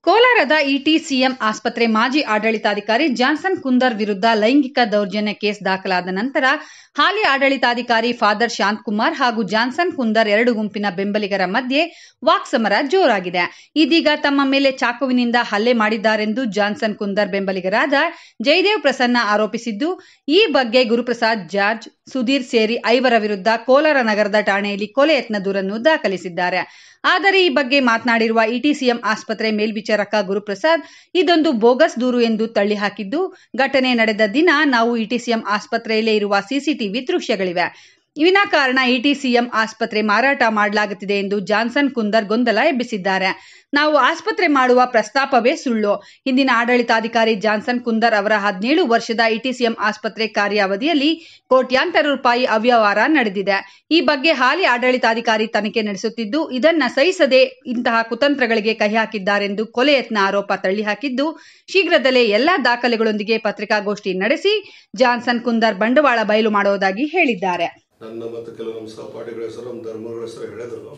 ಕೋಲಾರದ ಇಟಿಸಿಎಂ ಆಸ್ಪತ್ರೆ ಮಾಜಿ ಆಡಳಿತಾಧಿಕಾರಿ ಜಾನ್ಸನ್ ಕುಂದರ್ ವಿರುದ್ಧ ಲೈಂಗಿಕ ದೌರ್ಜನ್ಯ ಕೇಸ್ ದಾಖಲಾದ ನಂತರ ಹಾಲಿ ಆಡಳಿತಾಧಿಕಾರಿ ಫಾದರ್ ಶಾಂತಕುಮಾರ್ ಹಾಗೂ ಜಾನ್ಸನ್ ಕುಂದರ್ ಎರಡು ಗುಂಪಿನ ಬೆಂಬಲಿಗರ ಮಧ್ಯೆ ವಾಕ್ಸಮರ ಜೋರಾಗಿದೆ ಇದೀಗ ತಮ್ಮ ಮೇಲೆ ಚಾಕುವಿನಿಂದ ಹಲ್ಲೆ ಮಾಡಿದ್ದಾರೆಂದು ಜಾನ್ಸನ್ ಕುಂದರ್ ಬೆಂಬಲಿಗರಾದ ಜಯದೇವ್ ಪ್ರಸನ್ನ ಆರೋಪಿಸಿದ್ದು ಈ ಬಗ್ಗೆ ಗುರುಪ್ರಸಾದ್ ಜಾರ್ಜ್ ಸುಧೀರ್ ಸೇರಿ ಐವರ ವಿರುದ್ಧ ಕೋಲಾರ ನಗರದ ಠಾಣೆಯಲ್ಲಿ ಕೊಲೆ ಯತ್ನ ದೂರನ್ನು ದಾಖಲಿಸಿದ್ದಾರೆ ಆದರೆ ಈ ಬಗ್ಗೆ ಮಾತನಾಡಿರುವ ಇಟಿಸಿಎಂ ಆಸ್ಪತ್ರೆ ಮೇಲ್ವಿಚಾರಕ ಗುರುಪ್ರಸಾದ್ ಇದೊಂದು ಬೋಗಸ್ ದೂರು ಎಂದು ತಳ್ಳಿಹಾಕಿದ್ದು ಘಟನೆ ನಡೆದ ದಿನ ನಾವು ಇಟಿಸಿಎಂ ಆಸ್ಪತ್ರೆಯಲ್ಲೇ ಇರುವ ಸಿಸಿಟಿವಿ ದೃಶ್ಯಗಳಿವೆ ವಿನಾಕಾರಣ ಇಟಿಸಿಎಂ ಆಸ್ಪತ್ರೆ ಮಾರಾಟ ಮಾಡಲಾಗುತ್ತಿದೆ ಎಂದು ಜಾನ್ಸನ್ ಕುಂದರ್ ಗೊಂದಲ ಎಬ್ಬಿಸಿದ್ದಾರೆ ನಾವು ಆಸ್ಪತ್ರೆ ಮಾಡುವ ಪ್ರಸ್ತಾಪವೇ ಸುಳ್ಳು ಹಿಂದಿನ ಆಡಳಿತಾಧಿಕಾರಿ ಜಾನ್ಸನ್ ಕುಂದರ್ ಅವರ ಹದಿನೇಳು ವರ್ಷದ ಇಟಿಸಿಎಂ ಆಸ್ಪತ್ರೆ ಕಾರ್ಯಾವಧಿಯಲ್ಲಿ ಕೋಟ್ಯಾಂತರ ರೂಪಾಯಿ ಅವ್ಯವಹಾರ ನಡೆದಿದೆ ಈ ಬಗ್ಗೆ ಹಾಲಿ ಆಡಳಿತಾಧಿಕಾರಿ ತನಿಖೆ ನಡೆಸುತ್ತಿದ್ದು ಇದನ್ನ ಸಹಿಸದೆ ಇಂತಹ ಕುತಂತ್ರಗಳಿಗೆ ಕೈ ಹಾಕಿದ್ದಾರೆಂದು ಕೊಲೆ ಯತ್ನ ಆರೋಪ ತಳ್ಳಿಹಾಕಿದ್ದು ಶೀಘ್ರದಲ್ಲೇ ಎಲ್ಲಾ ದಾಖಲೆಗಳೊಂದಿಗೆ ಪತ್ರಿಕಾಗೋಷ್ಠಿ ನಡೆಸಿ ಜಾನ್ಸನ್ ಕುಂದರ್ ಬಂಡವಾಳ ಬಯಲು ಮಾಡುವುದಾಗಿ ಹೇಳಿದ್ದಾರೆ ನನ್ನ ಮತ್ತು ಕೆಲವು ನಮ್ಮ ಸಹಪಾಠಿಗಳ ಹೆಸರು ನಮ್ಮ ಧರ್ಮಗಳ ಹೆಸರು ಹೇಳಿದ್ರು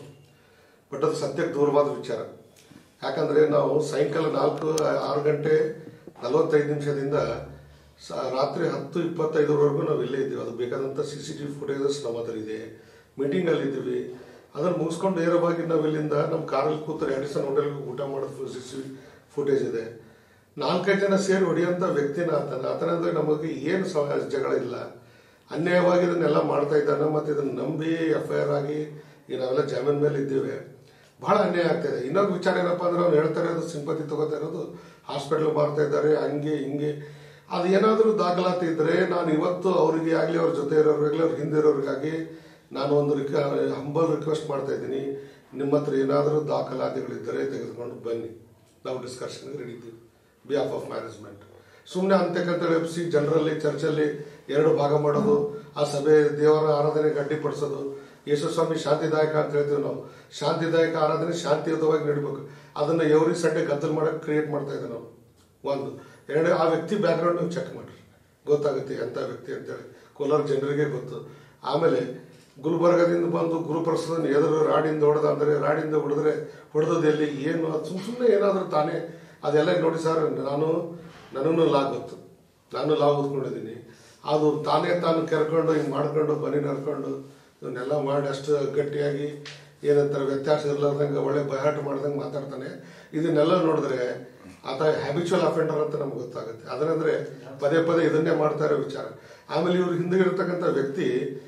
ಬಟ್ ಅದು ಸತ್ಯಕ್ಕೆ ದೂರವಾದ ವಿಚಾರ ಯಾಕಂದರೆ ನಾವು ಸಾಯಂಕಾಲ ನಾಲ್ಕು ಆರು ಗಂಟೆ ನಲವತ್ತೈದು ನಿಮಿಷದಿಂದ ಸ- ರಾತ್ರಿ ಹತ್ತು ಇಪ್ಪತ್ತೈದರವರೆಗೂ ನಾವು ಇಲ್ಲೇ ಇದ್ದೀವಿ ಅದು ಬೇಕಾದಂಥ C C T V footages ನಮ್ಮ ಹತ್ರ ಇದೆ ಮೀಟಿಂಗಲ್ಲಿ ಇದ್ದೀವಿ ಅದನ್ನು ಮುಗಿಸ್ಕೊಂಡು ನೇರವಾಗಿ ನಾವು ಇಲ್ಲಿಂದ ನಮ್ಮ ಕಾರಲ್ಲಿ ಕೂತಾರೆ ಎಡಿಸನ್ ಹೋಟೆಲ್ಗೆ ಊಟ ಮಾಡೋದು ಸಿ ಸಿ ಫುಟೇಜ್ ಇದೆ ನಾಲ್ಕೈದು ಜನ ಸೇರಿ ಹೊಡೆಯೋಂಥ ವ್ಯಕ್ತಿನ ಆತನ ಆತನಂದ್ರೆ ನಮಗೆ ಏನು ಸ ಜಗಳ ಇಲ್ಲ ಅನ್ಯಾಯವಾಗಿ ಇದನ್ನೆಲ್ಲ ಮಾಡ್ತಾ ಇದ್ದಾನೆ ಮತ್ತು ಇದನ್ನು ನಂಬಿ ಎಫ್ ಐ ಆರ್ ಆಗಿ ಈಗ ನಾವೆಲ್ಲ ಜಾಮೀನ್ ಮೇಲೆ ಇದ್ದೇವೆ ಬಹಳ ಅನ್ಯಾಯ ಆಗ್ತಾ ಇದೆ ಇನ್ನೊಂದು ವಿಚಾರ ಏನಪ್ಪ ಅಂದ್ರೆ ಅವ್ನು ಹೇಳ್ತಾ ಇರೋದು ಸಿಂಪತಿ ತಗೋತಾ ಇರೋದು ಹಾಸ್ಪಿಟ್ಲ್ ಮಾಡ್ತಾ ಇದ್ದಾರೆ ಹಂಗೆ ಹಿಂಗೆ ಅದು ಏನಾದರೂ ದಾಖಲಾತಿ ಇದ್ದರೆ ನಾನು ಇವತ್ತು ಅವರಿಗೆ ಆಗಲಿ ಅವ್ರ ಜೊತೆ ಇರೋರಿಗಾಗಲಿ ಅವ್ರ ಹಿಂದೆ ಇರೋರಿಗಾಗಿ ನಾನು ಒಂದು ರಿಕ ಹಂಬಲ್ ರಿಕ್ವೆಸ್ಟ್ ಮಾಡ್ತಾ ಇದ್ದೀನಿ ನಿಮ್ಮ ಹತ್ರ ಏನಾದರೂ ದಾಖಲಾತಿಗಳಿದ್ದರೆ ತೆಗೆದುಕೊಂಡು ಬನ್ನಿ ನಾವು ಡಿಸ್ಕಷನ್ಗೆ ರೆಡಿ ಇದ್ದೀವಿ ಬಿಹಾಫ್ ಆಫ್ ಮ್ಯಾನೇಜ್ಮೆಂಟ್ ಸುಮ್ಮನೆ ಅಂತಕ್ಕಂತೇಳಿ ಎಬ್ಸಿ ಜನರಲ್ಲಿ ಚರ್ಚಲ್ಲಿ ಎರಡು ಭಾಗ ಮಾಡೋದು ಆ ಸಭೆ ದೇವರ ಆರಾಧನೆಗೆ ಅಡ್ಡಿಪಡಿಸೋದು ಯೇಸುಸ್ವಾಮಿ ಶಾಂತಿದಾಯಕ ಅಂತ ಹೇಳ್ತೀವಿ ನಾವು ಶಾಂತಿದಾಯಕ ಆರಾಧನೆ ಶಾಂತಿಯುತವಾಗಿ ನಡಿಬೇಕು ಅದನ್ನ ಎವ್ರಿ ಸಂಡೇ ಗದ್ದಲ್ ಮಾಡಕ್ಕೆ ಕ್ರಿಯೇಟ್ ಮಾಡ್ತಾ ಇದ್ದೀವಿ ನಾವು ಒಂದು ಎರಡನೇ ಆ ವ್ಯಕ್ತಿ ಬ್ಯಾಕ್ಗ್ರೌಂಡ್ ನೀವು ಚೆಕ್ ಮಾಡ್ರಿ ಗೊತ್ತಾಗುತ್ತೆ ಎಂಥ ವ್ಯಕ್ತಿ ಅಂತೇಳಿ ಕೋಲಾರ ಜನರಿಗೆ ಗೊತ್ತು ಆಮೇಲೆ ಗುಲ್ಬರ್ಗದಿಂದ ಬಂದು ಗುರುಪ್ರಸಾದನ ಎದುರು ರಾಡಿಂದ ಹೊಡೆದ ಅಂದರೆ ರಾಡಿಂದ ಹೊಡೆದ್ರೆ ಹೊಡೆದದ್ದು ಎಲ್ಲಿ ಏನು ಅದು ಸುಮ್ಮ ಸುಮ್ಮನೆ ಏನಾದರೂ ತಾನೇ ಅದೆಲ್ಲ ನೋಡಿ ಸರ್ ನಾನು ನನಗೂ ಲಾ ಗೊತ್ತು ನಾನು ಲಾ ಓದ್ಕೊಂಡಿದ್ದೀನಿ ಅದು ತಾನೇ ತಾನು ಕೆರ್ಕೊಂಡು ಹಿಂಗೆ ಮಾಡ್ಕೊಂಡು ಬನ್ನಿ ನಡ್ಕೊಂಡು ಇವನ್ನೆಲ್ಲ ಮಾಡಿ ಅಷ್ಟು ಗಟ್ಟಿಯಾಗಿ ಏನಂತಾರೆ ವ್ಯತ್ಯಾಸ ಇರ್ಲಾರ್ದಂಗೆ ಒಳ್ಳೆ ಬಯಹಾಟ ಮಾಡ್ದಂಗೆ ಮಾತಾಡ್ತಾನೆ ಇದನ್ನೆಲ್ಲ ನೋಡಿದ್ರೆ ಆತ ಹ್ಯಾಬಿಚುವಲ್ ಅಫೆಂಡರ್ ಅಂತ ನಮ್ಗೆ ಗೊತ್ತಾಗುತ್ತೆ ಅದರಂದ್ರೆ ಪದೇ ಪದೇ ಇದನ್ನೇ ಮಾಡ್ತಾ ಇರೋ ವಿಚಾರ ಆಮೇಲೆ ಇವ್ರ ಹಿಂದೆ ಇರತಕ್ಕಂಥ ವ್ಯಕ್ತಿ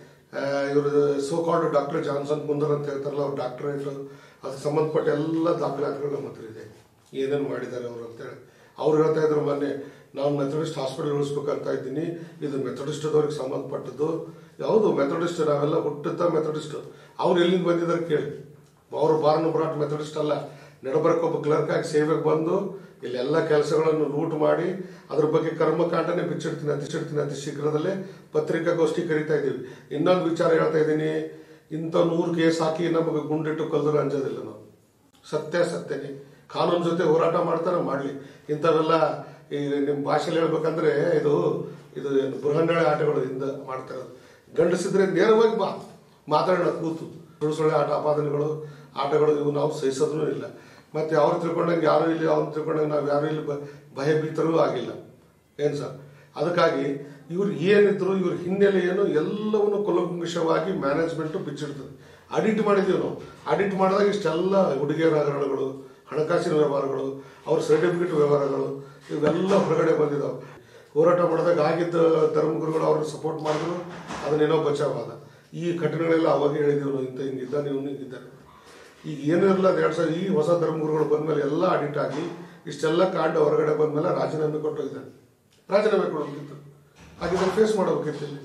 ಇವರು so called doctor Johnson Kundar ಅಂತ ಹೇಳ್ತಾರಲ್ಲ ಅವ್ರ ಡಾಕ್ಟರೇಟ್ ಅದಕ್ಕೆ ಸಂಬಂಧಪಟ್ಟ ಎಲ್ಲ ದಾಖಲಾತಿಗಳು ನಮ್ಮ ಹತ್ರ ಇದೆ ಏನೇನು ಮಾಡಿದ್ದಾರೆ ಅವರು ಅಂತೇಳಿ ಅವ್ರು ಹೇಳ್ತಾ ಇದ್ರು ಮೊನ್ನೆ ನಾನು ಮೆಥಡಿಸ್ಟ್ ಹಾಸ್ಪಿಟಲ್ ಉಳಿಸ್ಬೇಕಂತ ಇದ್ದೀನಿ ಇದು ಮೆಥಡಿಸ್ಟ್ದವ್ರಿಗೆ ಸಂಬಂಧಪಟ್ಟದ್ದು ಯಾವುದು ಮೆಥಡಿಸ್ಟ್ ನಾವೆಲ್ಲ ಹುಟ್ಟುತ್ತಾ ಮೆಥಡಿಸ್ಟ್ ಅವ್ರು ಎಲ್ಲಿಂದ ಬಂದಿದ್ದಾರೆ ಕೇಳಿ ಅವರು ಬಾರ್ನ್ ಬ್ರಾಟ್ ಮೆಥಡಿಸ್ಟ್ ಅಲ್ಲ ನಡಬರ್ಕ್ ಒಬ್ಬ ಕ್ಲರ್ಕ್ ಆಗಿ ಸೇವೆಗೆ ಬಂದು ಇಲ್ಲಿ ಎಲ್ಲ ಕೆಲಸಗಳನ್ನು ಲೂಟ್ ಮಾಡಿ ಅದ್ರ ಬಗ್ಗೆ ಕರ್ಮಕಾಂಡನೇ ಬಿಚ್ಚಿಡ್ತೀನಿ ಅತಿಶಿಡ್ತೀನಿ ಅತಿ ಶೀಘ್ರದಲ್ಲೇ ಪತ್ರಿಕಾಗೋಷ್ಠಿ ಕರಿತಾ ಇದ್ದೀವಿ ಇನ್ನೊಂದು ವಿಚಾರ ಹೇಳ್ತಾ ಇದ್ದೀನಿ ಇಂಥ ನೂರು ಕೇಸ್ ಹಾಕಿ ನಮಗೆ ಗುಂಡಿಟ್ಟು ಕೊಲ್ಲರು ಅಂಜೋದಿಲ್ಲ ನಾವು ಸತ್ಯ ಸತ್ಯನೇ ಕಾನೂನು ಜೊತೆ ಹೋರಾಟ ಮಾಡ್ತಾರೆ ಮಾಡಲಿ ಇಂಥವೆಲ್ಲ ಈ ನಿಮ್ಮ ಭಾಷೆಯಲ್ಲಿ ಹೇಳ್ಬೇಕಂದ್ರೆ ಇದು ಇದು ಏನು ಬೃಹನ್ನಳೆ ಆಟಗಳು ಇಂದ ಮಾಡ್ತಾ ಇರೋದು ಗಂಡಸಿದ್ರೆ ನೇರವಾಗಿ ಬಾ ಮಾತಾಡೋಣ ಕೂತು ಸುಳ್ಳು ಸುಳ್ಳು ಆಟ ಆಪಾದನೆಗಳು ಆಟಗಳು ಇವು ನಾವು ಸಹಿಸೋದ್ರೂ ಇಲ್ಲ ಮತ್ತೆ ಅವ್ರು ತಿಳ್ಕೊಂಡಂಗೆ ಯಾರು ಇಲ್ಲಿ ಅವ್ರು ತಿಳ್ಕೊಂಡಂಗೆ ನಾವು ಯಾರು ಇಲ್ಲಿ ಭ- ಭಯಭೀತರೂ ಆಗಿಲ್ಲ ಏನು ಸರ್ ಅದಕ್ಕಾಗಿ ಇವ್ರು ಏನಿದ್ರು ಇವ್ರ ಹಿನ್ನೆಲೆ ಏನು ಎಲ್ಲವನ್ನು ಕುಲಂಕುಷವಾಗಿ ಮ್ಯಾನೇಜ್ಮೆಂಟ್ ಬಿಚ್ಚಿಡ್ತದೆ ಆಡಿಟ್ ಮಾಡಿದೀವಿ ನಾವು ಆಡಿಟ್ ಮಾಡಿದಾಗ ಇಷ್ಟೆಲ್ಲ ಹುಡುಗಿಯರ ಹಗರಣಗಳು ಹಣಕಾಸಿನ ವ್ಯವಹಾರಗಳು ಅವ್ರ ಸರ್ಟಿಫಿಕೇಟ್ ವ್ಯವಹಾರಗಳು ಇವೆಲ್ಲ ಹೊರಗಡೆ ಬಂದಿದ್ದಾವೆ ಹೋರಾಟ ಮಾಡಿದಾಗ ಆಗಿದ್ದ ಧರ್ಮಗುರುಗಳು ಅವ್ರನ್ನ ಸಪೋರ್ಟ್ ಮಾಡಿದ್ರು ಅದನ್ನೇನೋ ಬಚಾವಾದ ಈ ಘಟನೆಗಳೆಲ್ಲ ಅವಾಗ ಹೇಳಿದೀವಿ ನಾವು ಇಂಥ ಹಿಂಗಿದ್ದಾನೆ ಇವನು ಹಿಂಗಿದ್ದಾನೆ ಈಗ ಏನೂ ಇರಲ್ಲ ಅದು ಎರಡು ಸಾವಿರ ಈ ಹೊಸ ಧರ್ಮಗುರುಗಳು ಬಂದ್ಮೇಲೆ ಎಲ್ಲ ಆಡಿಟ್ ಆಗಿ ಇಷ್ಟೆಲ್ಲ ಕಾಂಡ ಹೊರಗಡೆ ಬಂದ್ಮೇಲೆ ರಾಜೀನಾಮೆ ಕೊಟ್ಟೋಗಿದ್ದಾನೆ ರಾಜೀನಾಮೆ ಕೊಡಬೇಕಿತ್ತು ಹಾಗಿದ್ರೆ ಫೇಸ್ ಮಾಡಬೇಕಿತ್ತು ಇಲ್ಲಿ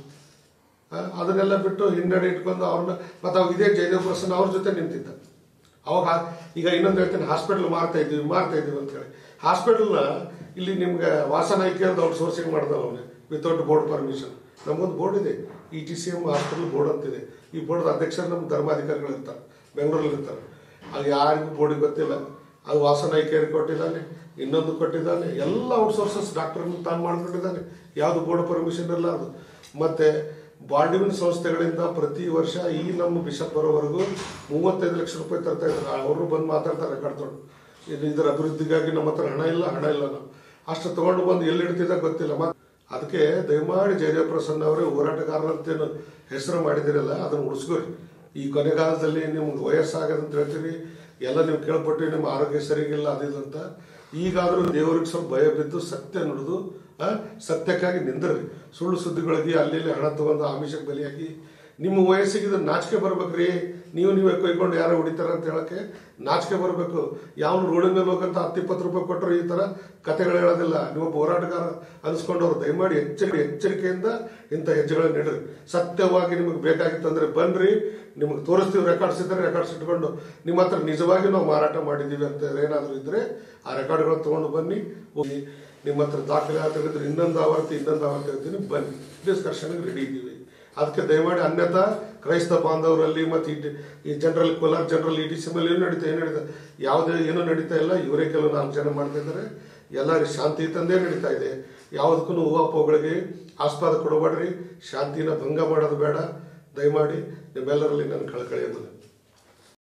ಆ, ಅದನ್ನೆಲ್ಲ ಬಿಟ್ಟು ಹಿನ್ನಡೆ ಇಟ್ಕೊಂಡು ಅವ್ರನ್ನ ಮತ್ತೆ ಅವಾಗ ಇದೇ ಜಯದೇವ್ ಪ್ರಸನ್ನ ಅವ್ರ ಜೊತೆ ನಿಂತಿದ್ದ ಅವಾಗ ಹಾ- ಈಗ ಇನ್ನೊಂದು ಹೇಳ್ತೀನಿ ಹಾಸ್ಪಿಟಲ್ ಮಾರ್ತಾ ಇದ್ದೀವಿ ಮಾರ್ತಾ ಇದ್ದೀವಿ ಅಂತ ಹೇಳಿ ಹಾಸ್ಪಿಟಲ್ನ ಇಲ್ಲಿ ನಿಮ್ಗೆ ವಾಸನ ಐಕ್ಯದ ಔಟ್ ಸೋರ್ಸಿಂಗ್ ಮಾಡ್ದಲ್ಲ ಅವನು ವಿತೌಟ್ ಬೋರ್ಡ್ ಪರ್ಮಿಷನ್ ನಮಗೊಂದು ಬೋರ್ಡ್ ಇದೆ E T C M hospital board ಅಂತಿದೆ ಈ ಬೋರ್ಡ್ ಅಧ್ಯಕ್ಷರು ನಮ್ಮ ಧರ್ಮಾಧಿಕಾರಿಗಳು ಇರ್ತಾರೆ ಬೆಂಗಳೂರಲ್ಲಿ ಇರ್ತಾರೆ ಅದು ಯಾರಿಗೂ ಬೋರ್ಡಿಗೆ ಗೊತ್ತಿಲ್ಲ ಅದು ವಾಸನ ಐಕ್ಯರಿಗೆ ಕೊಟ್ಟಿದ್ದಾನೆ ಇನ್ನೊಂದು ಕೊಟ್ಟಿದ್ದಾನೆ ಎಲ್ಲ ಔಟ್ಸೋರ್ಸಸ್ ಡಾಕ್ಟರ್ ತಾನು ಮಾಡ್ಕೊಂಡಿದ್ದಾನೆ ಯಾವುದು ಬೋರ್ಡ್ ಪರ್ಮಿಷನ್ ಇಲ್ಲ ಅದು ಮತ್ತೆ ಬಾಲ್ಡಿವಿನ್ ಸಂಸ್ಥೆಗಳಿಂದ ಪ್ರತಿ ವರ್ಷ ಈ ನಮ್ಮ ಬಿಷಪ್ ಬರೋವರೆಗೂ ಮೂವತ್ತೈದು ಲಕ್ಷ ರೂಪಾಯಿ ತರ್ತಾ ಇದ್ದಾರೆ ಅವರು ಬಂದು ಮಾತಾಡ್ತಾರೆ ರೆಕಾರ್ಡ್ ತೊಗೊಂಡು ಇದು ಇದರ ಅಭಿವೃದ್ಧಿಗಾಗಿ ನಮ್ಮ ಹತ್ರ ಹಣ ಇಲ್ಲ ಹಣ ಇಲ್ಲ ನಾವು ಅಷ್ಟು ತಗೊಂಡು ಬಂದು ಎಲ್ಲಿ ಇಡ್ತಿದ್ದ ಗೊತ್ತಿಲ್ಲ ಮತ್ತೆ ಅದಕ್ಕೆ ದಯಮಾಡಿ ಜಯ ಪ್ರಸನ್ನ ಅವರೇ ಹೋರಾಟಗಾರರಂತೇನು ಹೆಸರು ಮಾಡಿದಿರಲ್ಲ ಅದನ್ನು ಉಳಿಸ್ಕೋರಿ ಈ ಕೊನೆಗಾಲದಲ್ಲಿ ನಿಮ್ಗೆ ವಯಸ್ಸಾಗದ ಅಂತ ಹೇಳ್ತೀರಿ ಎಲ್ಲ ನೀವು ಕೇಳ್ಪಟ್ಟು ನಿಮ್ಮ ಆರೋಗ್ಯ ಸರಿಗಿಲ್ಲ ಅದಿಲ್ಲ ಅಂತ ಈಗಾದರೂ ದೇವರಿಗೆ ಸ್ವಲ್ಪ ಭಯ ಬಿದ್ದು ಸತ್ಯ ನುಡಿದು ಆ, ಸತ್ಯಕ್ಕಾಗಿ ನಿಂದ್ರಿ ಸುಳ್ಳು ಸುದ್ದಿಗಳಿಗೆ ಅಲ್ಲಿ ಇಲ್ಲಿ ಹಣ ತಗೊಂಡು ಆಮಿಷಕ್ಕೆ ಬಲಿಯಾಗಿ ನಿಮ್ಮ ವಯಸ್ಸಿಗೆ ಇದು ನಾಚಿಕೆ ಬರ್ಬೇಕ್ರಿ ನೀವು ನೀವೇ ಕೈಕೊಂಡು ಯಾರೋ ಹೊಡಿತಾರ ಅಂತ ಹೇಳಕ್ಕೆ ನಾಚಿಕೆ ಬರಬೇಕು ಯಾವ ರೋಡಿನ ಮೇಲೆ ಹೋಗಂತ ಹತ್ತು ಇಪ್ಪತ್ತು ರೂಪಾಯಿ ಕೊಟ್ಟರು ಈ ತರ ಕತೆಗಳು ಹೇಳೋದಿಲ್ಲ ನೀವು ಹೋರಾಟಗಾರ ಅನಿಸ್ಕೊಂಡವ್ರು ದಯಮಾಡಿ ಎಚ್ಚರಿಕೆ ಎಚ್ಚರಿಕೆಯಿಂದ ಇಂಥ ಹೆಜ್ಜೆಗಳನ್ನ ನೀಡ್ರಿ ಸತ್ಯವಾಗಿ ನಿಮಗೆ ಬೇಕಾಗಿತ್ತಂದ್ರೆ ಬನ್ರಿ ನಿಮಗೆ ತೋರಿಸ್ತೀವಿ ರೆಕಾರ್ಡ್ಸ್ ಇದ್ದರೆ ರೆಕಾರ್ಡ್ಸ್ ಇಟ್ಕೊಂಡು ನಿಮ್ಮ ಹತ್ರ ನಿಜವಾಗಿ ನಾವು ಮಾರಾಟ ಮಾಡಿದ್ದೀವಿ ಅಂತ ಏನಾದರೂ ಇದ್ರೆ ಆ ರೆಕಾರ್ಡ್ಗಳು ತಗೊಂಡು ಬನ್ನಿ ಹೋಗಿ ನಿಮ್ಮ ಹತ್ರ ದಾಖಲೆ ತೆಗೆದ್ರೆ ಇನ್ನೊಂದು ಆವರ್ತಿ ಇನ್ನೊಂದು ಆವರ್ತಿ ಹೇಳ್ತೀನಿ ಬನ್ನಿ ಡಿಸ್ಕಷನ್ಗೆ ರೆಡಿ ಇದ್ದೀವಿ ಅದಕ್ಕೆ ದಯಮಾಡಿ ಅನ್ಯಥಾ ಕ್ರೈಸ್ತ ಬಾಂಧವರಲ್ಲಿ ಮತ್ತು ಈ ಈ general Kolar general E T C ಮೇಲೆ ಏನು ನಡೀತಾ ಏನು ನಡೀತಾ ಯಾವುದೇ ಏನೂ ನಡೀತಾ ಇಲ್ಲ ಇವರೇ ಕೆಲವು ನಾಲ್ಕು ಜನ ಮಾಡ್ತಾ ಇದ್ದಾರೆ ಎಲ್ಲ ಶಾಂತಿ ತಂದೇ ನಡೀತಾ ಇದೆ ಯಾವುದಕ್ಕೂ ಹೂವಾಪೋಗಳಿಗೆ ಆಸ್ಪಾದ ಕೊಡಬೇಡ್ರಿ ಶಾಂತಿನ ಭಂಗ ಮಾಡೋದು ಬೇಡ ದಯಮಾಡಿ ನಿಮ್ಮೆಲ್ಲರಲ್ಲಿ ನನ್ನ ಕಳಕಳಿಯನ್ನು